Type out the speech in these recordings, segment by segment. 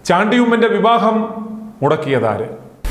ചാണ്ടിയുമ്മന്റെ വിവാഹം മുടക്കിയതാര്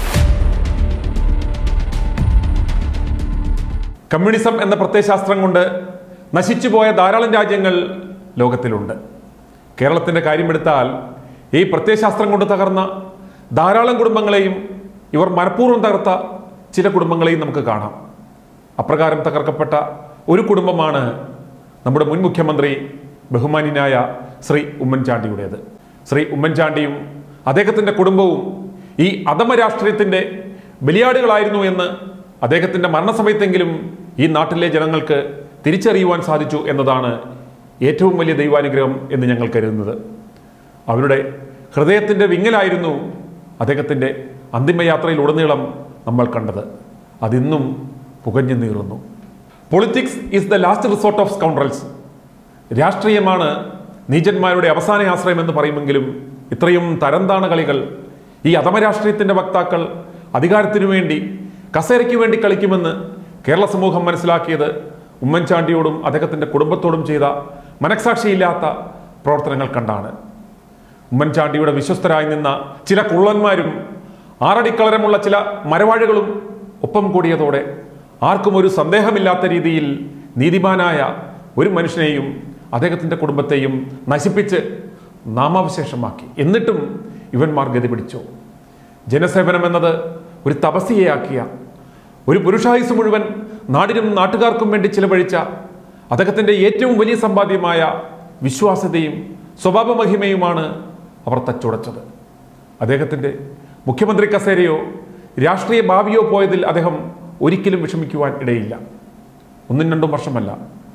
കമ്മ്യൂണിസം എന്ന പ്രത്യയശാസ്ത്രം കൊണ്ട് നശിച്ചുപോയ ധാരാളം രാജ്യങ്ങൾ ലോകത്തിലുണ്ട് കേരളത്തിൻ്റെ കാര്യമെടുത്താൽ ഈ പ്രത്യയശാസ്ത്രം കൊണ്ട് തകർന്ന ധാരാളം കുടുംബങ്ങളെയും ഇവർ മനഃപൂർവ്വം തകർത്ത ചില കുടുംബങ്ങളെയും നമുക്ക് കാണാം അപ്രകാരം തകർക്കപ്പെട്ട ഒരു കുടുംബമാണ് നമ്മുടെ മുൻ മുഖ്യമന്ത്രി ബഹുമാന്യനായ ശ്രീ ഉമ്മൻചാണ്ടിയുടേത് ശ്രീ ഉമ്മൻചാണ്ടിയും അദ്ദേഹത്തിൻ്റെ കുടുംബവും ഈ അധമ രാഷ്ട്രീയത്തിൻ്റെ ബലിയാടുകളായിരുന്നു എന്ന് അദ്ദേഹത്തിൻ്റെ മരണസമയത്തെങ്കിലും ഈ നാട്ടിലെ ജനങ്ങൾക്ക് തിരിച്ചറിയുവാൻ സാധിച്ചു എന്നതാണ് ഏറ്റവും വലിയ ദൈവാനുഗ്രഹം എന്ന് ഞങ്ങൾ കരുതുന്നത് അവരുടെ ഹൃദയത്തിൻ്റെ വിങ്ങലായിരുന്നു അദ്ദേഹത്തിൻ്റെ അന്തിമയാത്രയിലുടനീളം നമ്മൾ കണ്ടത് അതിന്നും പുകഞ്ഞു നീറുന്നു politics is the last resort of scoundrels രാഷ്ട്രീയമാണ് നീചന്മാരുടെ അവസാന ആശ്രയം എന്ന് പറയുമെങ്കിലും ഇത്രയും തരംതാണ കളികൾ ഈ അധമരാഷ്ട്രീയത്തിൻ്റെ വക്താക്കൾ അധികാരത്തിനു വേണ്ടി കസേരയ്ക്ക് വേണ്ടി കളിക്കുമെന്ന് കേരള സമൂഹം മനസ്സിലാക്കിയത് ഉമ്മൻചാണ്ടിയോടും അദ്ദേഹത്തിൻ്റെ കുടുംബത്തോടും ചെയ്ത മനസാക്ഷിയില്ലാത്ത പ്രവർത്തനങ്ങൾ കണ്ടാണ് ഉമ്മൻചാണ്ടിയുടെ വിശ്വസ്തരായി നിന്ന ചില കുള്ളന്മാരും ആറടിക്കളരമുള്ള ചില മരവാഴികളും ഒപ്പം കൂടിയതോടെ ആർക്കും ഒരു സന്ദേഹമില്ലാത്ത രീതിയിൽ നീതിമാനായ ഒരു മനുഷ്യനെയും അദ്ദേഹത്തിൻ്റെ കുടുംബത്തെയും നശിപ്പിച്ച് നാമാവശേഷമാക്കി എന്നിട്ടും ഇവന്മാർ ഗതി പിടിച്ചു ജനസേവനം എന്നത് ഒരു തപസ്യയാക്കിയ ഒരു പുരുഷായുസ് മുഴുവൻ നാടിനും നാട്ടുകാർക്കും വേണ്ടി ചിലവഴിച്ച അദ്ദേഹത്തിൻ്റെ ഏറ്റവും വലിയ സമ്പാദ്യമായ വിശ്വാസ്യതയും സ്വഭാവമഹിമയുമാണ് അവർ തച്ചുടച്ചത് അദ്ദേഹത്തിൻ്റെ മുഖ്യമന്ത്രി കസേരയോ രാഷ്ട്രീയ ഭാവിയോ പോയതിൽ അദ്ദേഹം ഒരിക്കലും വിഷമിക്കുവാൻ ഇടയില്ല ഒന്നും രണ്ടും വർഷമല്ല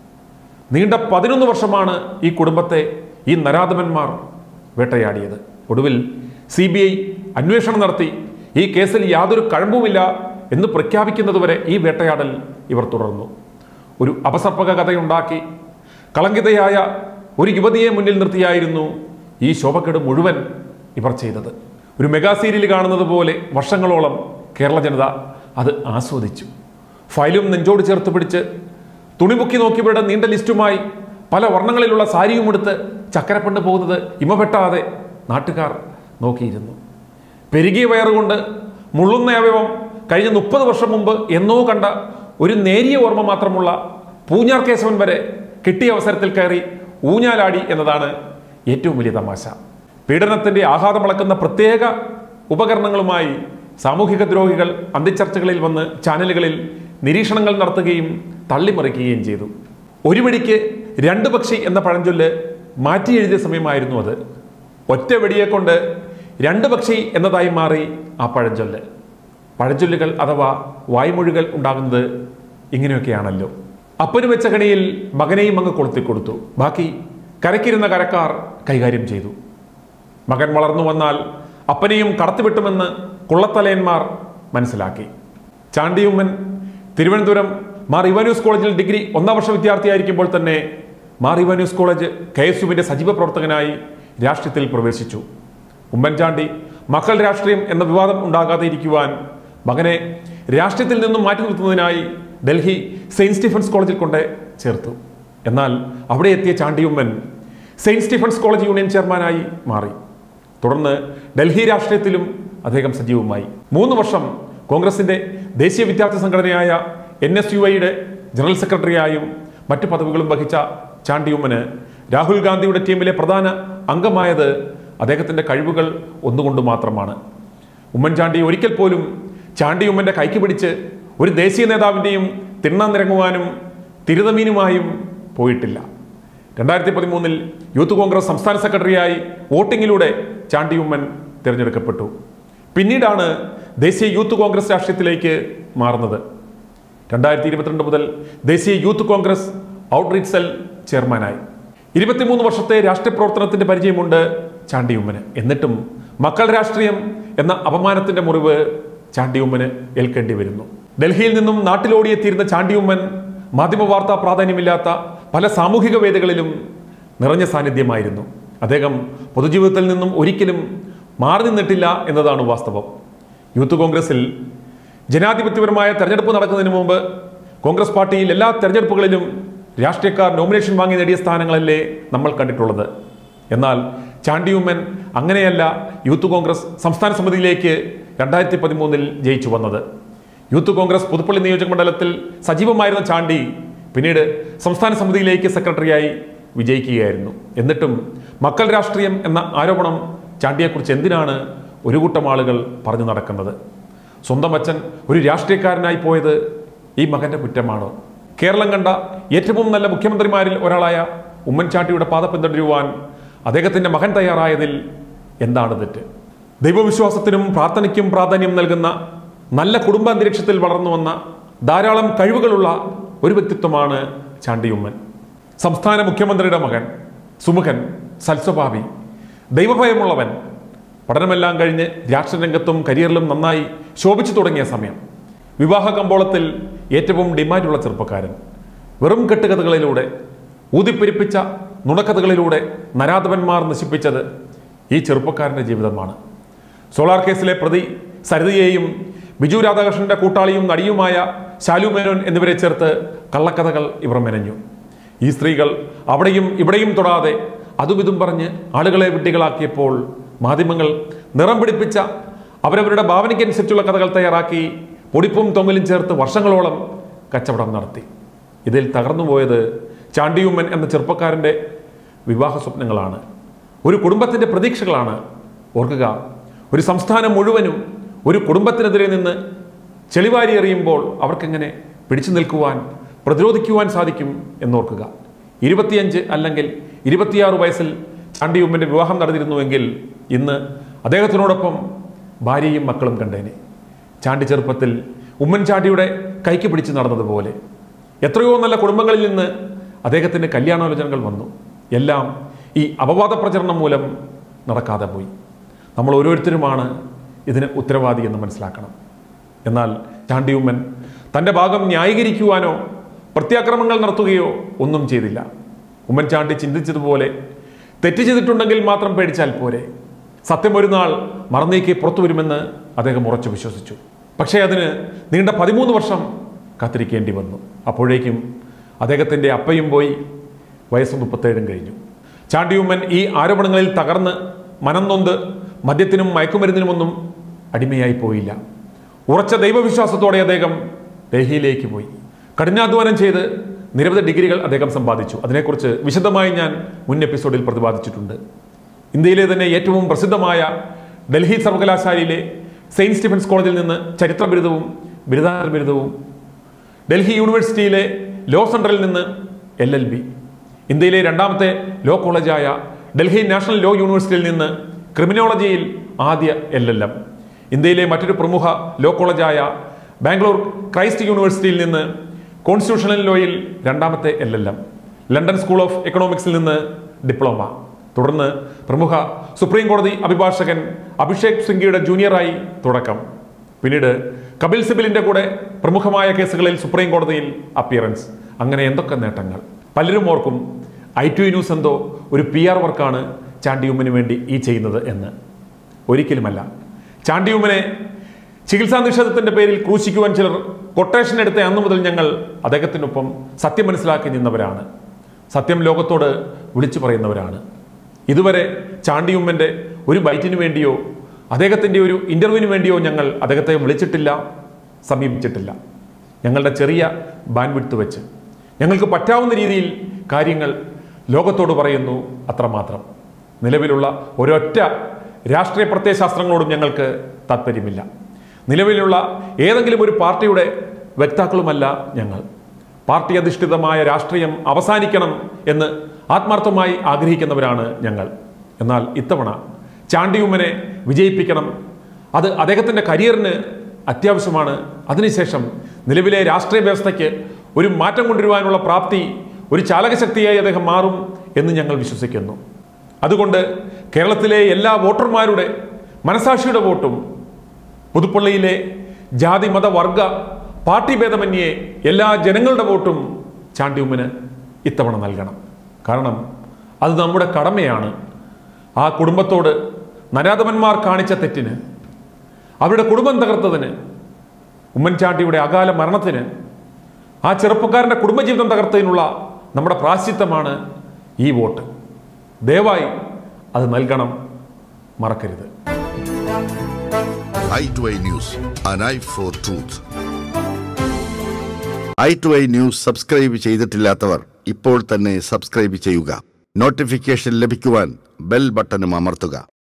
നീണ്ട പതിനൊന്ന് വർഷമാണ് ഈ കുടുംബത്തെ ഈ നരാധമന്മാർ വേട്ടയാടിയത് ഒടുവിൽ സി ബി ഐ അന്വേഷണം നടത്തി ഈ കേസിൽ യാതൊരു കഴമ്പുമില്ല എന്ന് പ്രഖ്യാപിക്കുന്നതുവരെ ഈ വേട്ടയാടൽ ഇവർ തുടർന്നു ഒരു അപസർപ്പക കഥയുണ്ടാക്കി കളങ്കിതയായ ഒരു യുവതിയെ മുന്നിൽ നിർത്തിയായിരുന്നു ഈ ശോഭക്കേട് മുഴുവൻ ഇവർ ചെയ്തത് ഒരു മെഗാ സീരിയൽ കാണുന്നത് പോലെ വർഷങ്ങളോളം കേരള ജനത അത് ആസ്വദിച്ചു ഫയലും നെഞ്ചോട് ചേർത്ത് പിടിച്ച് തുണിമുക്കി നോക്കിയവരുടെ നീണ്ട ലിസ്റ്റുമായി പല വർണ്ണങ്ങളിലുള്ള സാരിയും എടുത്ത് ചക്കരപ്പണ്ട് പോകുന്നത് ഇമപെട്ടാതെ നാട്ടുകാർ നോക്കിയിരുന്നു പെരുകിയ വയറുകൊണ്ട് മുള്ളുന്ന അവയവം കഴിഞ്ഞ മുപ്പത് വർഷം മുമ്പ് എന്നോ കണ്ട ഒരു നേരിയ ഓർമ്മ മാത്രമുള്ള പൂഞ്ഞാർ കേശവൻ വരെ കിട്ടിയ അവസരത്തിൽ കയറി ഊഞ്ഞാലാടി എന്നതാണ് ഏറ്റവും വലിയ തമാശ പീഡനത്തിന്റെ ആഘാതമളക്കുന്ന പ്രത്യേക ഉപകരണങ്ങളുമായി സാമൂഹിക ദ്രോഹികൾ അന്തിച്ചർച്ചകളിൽ വന്ന് ചാനലുകളിൽ നിരീക്ഷണങ്ങൾ നടത്തുകയും തള്ളിമറിക്കുകയും ചെയ്തു ഒരു വെടിക്ക് രണ്ട് പക്ഷി എന്ന പഴഞ്ചൊല്ല് മാറ്റി എഴുതിയ സമയമായിരുന്നു അത് ഒറ്റ വെടിയെ കൊണ്ട് രണ്ട് പക്ഷി എന്നതായി മാറി ആ പഴഞ്ചൊല്ല് പഴഞ്ചൊല്ലുകൾ അഥവാ വായ്മൊഴികൾ ഉണ്ടാകുന്നത് ഇങ്ങനെയൊക്കെയാണല്ലോ അപ്പന് വെച്ച കണിയിൽ മകനെയും അങ്ങ് കൊളുത്തിക്കൊടുത്തു ബാക്കി കരക്കിരുന്ന കരക്കാർ കൈകാര്യം ചെയ്തു മകൻ വളർന്നു വന്നാൽ അപ്പനെയും കടത്തിവിട്ടുമെന്ന് കുള്ളത്തലയന്മാർ മനസ്സിലാക്കി ചാണ്ടിയുമ്മൻ തിരുവനന്തപുരം മാർ ഇവാനൂസ് കോളേജിൽ ഡിഗ്രി ഒന്നാം വർഷ വിദ്യാർത്ഥിയായിരിക്കുമ്പോൾ തന്നെ Mar Ivanios college K S യുവിൻ്റെ സജീവ പ്രവർത്തകനായി രാഷ്ട്രീയത്തിൽ പ്രവേശിച്ചു ഉമ്മൻചാണ്ടി മക്കൾ രാഷ്ട്രീയം എന്ന വിവാദം ഉണ്ടാകാതെ ഇരിക്കുവാൻ മകനെ രാഷ്ട്രീയത്തിൽ നിന്നും മാറ്റി നിർത്തുന്നതിനായി ഡൽഹി സെയിൻറ്റ് സ്റ്റീഫൻസ് കോളേജിൽ കൊണ്ട് ചേർത്തു എന്നാൽ അവിടെ എത്തിയ Chandy Oommen saint Stephen's college union ചെയർമാനായി മാറി തുടർന്ന് ഡൽഹി രാഷ്ട്രീയത്തിലും അദ്ദേഹം സജീവമായി മൂന്ന് വർഷം കോൺഗ്രസിന്റെ ദേശീയ വിദ്യാർത്ഥി സംഘടനയായ എൻ എസ് യു ഐയുടെ ജനറൽ സെക്രട്ടറിയായും മറ്റു പദവികളും വഹിച്ച ചാണ്ടിയുമ്മന് രാഹുൽ ഗാന്ധിയുടെ ടീമിലെ പ്രധാന അംഗമായത് അദ്ദേഹത്തിന്റെ കഴിവുകൾ ഒന്നുകൊണ്ട് മാത്രമാണ് ഉമ്മൻചാണ്ടി ഒരിക്കൽ പോലും ചാണ്ടിയുമ്മന്റെ കൈക്ക് പിടിച്ച് ഒരു ദേശീയ നേതാവിൻ്റെയും തിണ്ണാൻ നിരങ്ങുവാനും തിരുതമീനുമായും പോയിട്ടില്ല രണ്ടായിരത്തി പതിമൂന്നിൽ യൂത്ത് കോൺഗ്രസ് സംസ്ഥാന സെക്രട്ടറിയായി വോട്ടിങ്ങിലൂടെ ചാണ്ടിയുമ്മൻ തിരഞ്ഞെടുക്കപ്പെട്ടു പിന്നീടാണ് ദേശീയ യൂത്ത് കോൺഗ്രസ് രാഷ്ട്രീയത്തിലേക്ക് മാറുന്നത് രണ്ടായിരത്തി ഇരുപത്തിരണ്ട് മുതൽ ദേശീയ യൂത്ത് കോൺഗ്രസ് ഔട്ട്റീച്ച് സെൽ ചെയർമാനായി ഇരുപത്തിമൂന്ന് വർഷത്തെ രാഷ്ട്രീയ പ്രവർത്തനത്തിന്റെ പരിചയമുണ്ട് ചാണ്ടിയുമ്മന് എന്നിട്ടും മക്കൾ രാഷ്ട്രീയം എന്ന അപമാനത്തിന്റെ മുറിവ് ചാണ്ടിയുമ്മന് ഏൽക്കേണ്ടി വരുന്നു ഡൽഹിയിൽ നിന്നും നാട്ടിലോടിയെത്തിയിരുന്ന ചാണ്ടിയുമ്മൻ മാധ്യമ വാർത്താ പ്രാധാന്യമില്ലാത്ത പല സാമൂഹിക വേദികളിലും നിറഞ്ഞ സാന്നിധ്യമായിരുന്നു അദ്ദേഹം പൊതുജീവിതത്തിൽ നിന്നും ഒരിക്കലും മാറി നിന്നിട്ടില്ല എന്നതാണ് വാസ്തവം യൂത്ത് കോൺഗ്രസിൽ ജനാധിപത്യപരമായ തെരഞ്ഞെടുപ്പ് നടക്കുന്നതിന് മുമ്പ് കോൺഗ്രസ് പാർട്ടിയിൽ എല്ലാ തെരഞ്ഞെടുപ്പുകളിലും രാഷ്ട്രീയക്കാർ നോമിനേഷൻ വാങ്ങി നേടിയ സ്ഥാനങ്ങളല്ലേ നമ്മൾ കണ്ടിട്ടുള്ളത് എന്നാൽ ചാണ്ടി ഉമ്മൻ അങ്ങനെയല്ല യൂത്ത് കോൺഗ്രസ് സംസ്ഥാന സമിതിയിലേക്ക് രണ്ടായിരത്തി പതിമൂന്നിൽ ജയിച്ചു വന്നത് യൂത്ത് കോൺഗ്രസ് പുതുപ്പള്ളി നിയോജക മണ്ഡലത്തിൽ സജീവമായിരുന്ന ചാണ്ടി പിന്നീട് സംസ്ഥാന സമിതിയിലേക്ക് സെക്രട്ടറിയായി വിജയിക്കുകയായിരുന്നു എന്നിട്ടും മക്കൾ രാഷ്ട്രീയം എന്ന ആരോപണം ചാണ്ടിയെക്കുറിച്ച് എന്തിനാണ് ഒരു കൂട്ടം ആളുകൾ പറഞ്ഞു നടക്കുന്നത് സ്വന്തം അച്ഛൻ ഒരു രാഷ്ട്രീയക്കാരനായി പോയത് ഈ മകന്റെ കുറ്റമാണോ കേരളം കണ്ട ഏറ്റവും നല്ല മുഖ്യമന്ത്രിമാരിൽ ഒരാളായ ഉമ്മൻചാണ്ടിയുടെ പാത പിന്തുടരുവാൻ അദ്ദേഹത്തിന്റെ മകൻ തയ്യാറായതിൽ എന്താണ് തെറ്റ് ദൈവവിശ്വാസത്തിനും പ്രാർത്ഥനയ്ക്കും പ്രാധാന്യം നൽകുന്ന നല്ല കുടുംബ അന്തരീക്ഷത്തിൽ വളർന്നു വന്ന ധാരാളം കഴിവുകളുള്ള ഒരു വ്യക്തിത്വമാണ് ചാണ്ടി ഉമ്മൻ സംസ്ഥാന മുഖ്യമന്ത്രിയുടെ മകൻ സുമുഖൻ സൽസ്വഭാവി ദൈവഭയമുള്ളവൻ പഠനമെല്ലാം കഴിഞ്ഞ് രാഷ്ട്രരംഗത്തും കരിയറിലും നന്നായി ശോഭിച്ചു തുടങ്ങിയ സമയം വിവാഹ കമ്പോളത്തിൽ ഏറ്റവും ഡിമാൻഡുള്ള ചെറുപ്പക്കാരൻ വെറും കെട്ടുകഥകളിലൂടെ ഊതിപ്പെരിപ്പിച്ച നുണക്കഥകളിലൂടെ നരാധവന്മാർ നശിപ്പിച്ചത് ഈ ചെറുപ്പക്കാരൻ്റെ ജീവിതമാണ് സോളാർ കേസിലെ പ്രതി സരിതയെയും ബിജു രാധാകൃഷ്ണന്റെ കൂട്ടാളിയും നടിയുമായ ശാലു മേനോൻ എന്നിവരെ ചേർത്ത് കള്ളക്കഥകൾ ഇവർ മെനഞ്ഞു ഈ സ്ത്രീകൾ അവിടെയും ഇവിടെയും തൊടാതെ അതും ഇതും പറഞ്ഞ് ആളുകളെ വിഡ്ഢികളാക്കിയപ്പോൾ മാധ്യമങ്ങൾ നിറം പിടിപ്പിച്ച അവരവരുടെ ഭാവനയ്ക്കനുസരിച്ചുള്ള കഥകൾ തയ്യാറാക്കി പൊടിപ്പും തൊങ്ങലും ചേർത്ത് വർഷങ്ങളോളം കച്ചവടം നടത്തി ഇതിൽ തകർന്നുപോയത് ചാണ്ടിയുമ്മൻ എന്ന ചെറുപ്പക്കാരൻ്റെ വിവാഹ സ്വപ്നങ്ങളാണ് ഒരു കുടുംബത്തിൻ്റെ പ്രതീക്ഷകളാണ് ഓർക്കുക ഒരു സംസ്ഥാനം മുഴുവനും ഒരു കുടുംബത്തിനെതിരെ നിന്ന് ചെളിവാരി എറിയുമ്പോൾ അവർക്കെങ്ങനെ പിടിച്ചു നിൽക്കുവാൻ പ്രതിരോധിക്കുവാൻ സാധിക്കും എന്നോർക്കുക ഇരുപത്തിയഞ്ച് അല്ലെങ്കിൽ ഇരുപത്തിയാറ് വയസ്സിൽ ചാണ്ടിയുമ്മൻ്റെ വിവാഹം നടന്നിരുന്നുവെങ്കിൽ ഇന്ന് അദ്ദേഹത്തിനോടൊപ്പം ഭാര്യയും മക്കളും കണ്ടേനെ ചാണ്ടി ചെറുപ്പത്തിൽ ഉമ്മൻചാണ്ടിയുടെ കൈക്ക് പിടിച്ച് നടന്നതുപോലെ എത്രയോ നല്ല കുടുംബങ്ങളിൽ നിന്ന് അദ്ദേഹത്തിൻ്റെ കല്യാണാലോചനകൾ വന്നു എല്ലാം ഈ അപവാദ പ്രചരണം മൂലം നടക്കാതെ പോയി നമ്മൾ ഓരോരുത്തരുമാണ് ഇതിന് ഉത്തരവാദി എന്ന് മനസ്സിലാക്കണം എന്നാൽ ചാണ്ടി ഉമ്മൻ തൻ്റെ ഭാഗം ന്യായീകരിക്കുവാനോ പ്രത്യാക്രമങ്ങൾ നടത്തുകയോ ഒന്നും ചെയ്തില്ല ഉമ്മൻചാണ്ടി ചിന്തിച്ചതുപോലെ തെറ്റ് ചെയ്തിട്ടുണ്ടെങ്കിൽ മാത്രം പേടിച്ചാൽ പോരെ സത്യം ഒരു നാൾ മറന്നേക്ക് പുറത്തു വരുമെന്ന് അദ്ദേഹം ഉറച്ചു വിശ്വസിച്ചു പക്ഷേ അതിന് നീണ്ട പതിമൂന്ന് വർഷം കാത്തിരിക്കേണ്ടി വന്നു അപ്പോഴേക്കും അദ്ദേഹത്തിൻ്റെ അപ്പയും പോയി വയസ്സ് മുപ്പത്തേഴും കഴിഞ്ഞു ചാണ്ടിയുമ്മൻ ഈ ആരോപണങ്ങളിൽ തകർന്ന് മനം നൊന്ത് മദ്യത്തിനും മയക്കുമരുന്നിനുമൊന്നും അടിമയായി പോയില്ല ഉറച്ച ദൈവവിശ്വാസത്തോടെ അദ്ദേഹം ഡൽഹിയിലേക്ക് പോയി കഠിനാധ്വാനം ചെയ്ത് നിരവധി ഡിഗ്രികൾ അദ്ദേഹം സമ്പാദിച്ചു അതിനെക്കുറിച്ച് വിശദമായി ഞാൻ മുൻ എപ്പിസോഡിൽ പ്രതിപാദിച്ചിട്ടുണ്ട് ഇന്ത്യയിലെ തന്നെ ഏറ്റവും പ്രസിദ്ധമായ ഡൽഹി സർവകലാശാലയിലെ സെയിൻറ്റ് സ്റ്റീഫൻസ് കോളേജിൽ നിന്ന് ചരിത്ര ബിരുദവും ബിരുദാനന്തര ബിരുദവും ഡൽഹി യൂണിവേഴ്സിറ്റിയിലെ ലോ സെൻറ്ററിൽ നിന്ന് എൽ എൽ ബി ഇന്ത്യയിലെ രണ്ടാമത്തെ ലോ കോളേജായ ഡൽഹി നാഷണൽ ലോ യൂണിവേഴ്സിറ്റിയിൽ നിന്ന് ക്രിമിനോളജിയിൽ ആദ്യ എൽ എൽ എം ഇന്ത്യയിലെ മറ്റൊരു പ്രമുഖ ലോ കോളേജായ ബാംഗ്ലൂർ ക്രൈസ്റ്റ് യൂണിവേഴ്സിറ്റിയിൽ നിന്ന് കോൺസ്റ്റിറ്റ്യൂഷണൽ ലോയിൽ രണ്ടാമത്തെ L L M London school of എക്കണോമിക്സിൽ നിന്ന് ഡിപ്ലോമ തുടർന്ന് പ്രമുഖ സുപ്രീം കോടതി അഭിഭാഷകൻ അഭിഷേക് സിംഗിയുടെ ജൂനിയറായി തുടക്കം പിന്നീട് കപിൽ സിബലിന്റെ കൂടെ പ്രമുഖമായ കേസുകളിൽ സുപ്രീം കോടതിയിൽ അപ്പിയറൻസ് അങ്ങനെ എന്തൊക്കെ നേട്ടങ്ങൾ പലരും ഓർക്കും ഐ ടു ന്യൂസ് എന്തോ ഒരു പി ആർ വർക്കാണ് ചാണ്ടിയുമ്മന് വേണ്ടി ഈ ചെയ്യുന്നത് എന്ന് ഒരിക്കലുമല്ല ചാണ്ടിയുമ്മനെ ചികിത്സാ നിഷേധത്തിന്റെ പേരിൽ ക്രൂശിക്കുവാൻ ചിലർ കൊട്ടേഷൻ എടുത്ത അന്നു മുതൽ ഞങ്ങൾ അദ്ദേഹത്തിനൊപ്പം സത്യം മനസ്സിലാക്കി നിന്നവരാണ് സത്യം ലോകത്തോട് വിളിച്ചു പറയുന്നവരാണ് ഇതുവരെ ചാണ്ടിയുമ്മന്റെ ഒരു ബൈറ്റിന് വേണ്ടിയോ അദ്ദേഹത്തിൻ്റെ ഒരു ഇൻ്റർവ്യൂവിന് വേണ്ടിയോ ഞങ്ങൾ അദ്ദേഹത്തെ വിളിച്ചിട്ടില്ല സമീപിച്ചിട്ടില്ല ഞങ്ങളുടെ ചെറിയ ബാൻവിഡ്ത്ത് വെച്ച് ഞങ്ങൾക്ക് പറ്റാവുന്ന രീതിയിൽ കാര്യങ്ങൾ ലോകത്തോട് പറയുന്നു അത്രമാത്രം നിലവിലുള്ള ഒരൊറ്റ രാഷ്ട്രീയ പ്രത്യയശാസ്ത്രങ്ങളോടും ഞങ്ങൾക്ക് താല്പര്യമില്ല നിലവിലുള്ള ഏതെങ്കിലും ഒരു പാർട്ടിയുടെ വക്താക്കളുമല്ല ഞങ്ങൾ പാർട്ടി അധിഷ്ഠിതമായ രാഷ്ട്രീയം അവസാനിക്കണം എന്ന് ആത്മാർത്ഥമായി ആഗ്രഹിക്കുന്നവരാണ് ഞങ്ങൾ എന്നാൽ ഇത്തവണ ചാണ്ടിയുമ്മനെ വിജയിപ്പിക്കണം അത് അദ്ദേഹത്തിൻ്റെ കരിയറിന് അത്യാവശ്യമാണ് അതിനുശേഷം നിലവിലെ രാഷ്ട്രീയ വ്യവസ്ഥയ്ക്ക് ഒരു മാറ്റം കൊണ്ടുവരുവാനുള്ള പ്രാപ്തി ഒരു ചാലകശക്തിയായി അദ്ദേഹം മാറും എന്ന് ഞങ്ങൾ വിശ്വസിക്കുന്നു അതുകൊണ്ട് കേരളത്തിലെ എല്ലാ വോട്ടർമാരുടെ മനസാക്ഷിയുടെ വോട്ടും പുതുപ്പള്ളിയിലെ ജാതി മത വർഗ പാർട്ടി ഭേദമന്യേ എല്ലാ ജനങ്ങളുടെ വോട്ടും ചാണ്ടിയുമ്മന് ഇത്തവണ നൽകണം കാരണം അത് നമ്മുടെ കടമയാണ് ആ കുടുംബത്തോട് നരാധവന്മാർ കാണിച്ച തെറ്റിന് അവരുടെ കുടുംബം തകർത്തതിന് ഉമ്മൻചാണ്ടിയുടെ അകാല മരണത്തിന് ആ ചെറുപ്പക്കാരൻ്റെ കുടുംബജീവിതം തകർത്തതിനുള്ള നമ്മുടെ പ്രാശ്ചിത്തമാണ് ഈ വോട്ട് ദയവായി അത് നൽകണം മറക്കരുത് eye to eye news, an eye for truth. Eye to eye news subscribe ചെയ്തിട്ടില്ലാത്തവർ ഇപ്പോൾ തന്നെ സബ്സ്ക്രൈബ് ചെയ്യുക നോട്ടിഫിക്കേഷൻ ലഭിക്കുവാൻ ബെൽ ബട്ടണും അമർത്തുക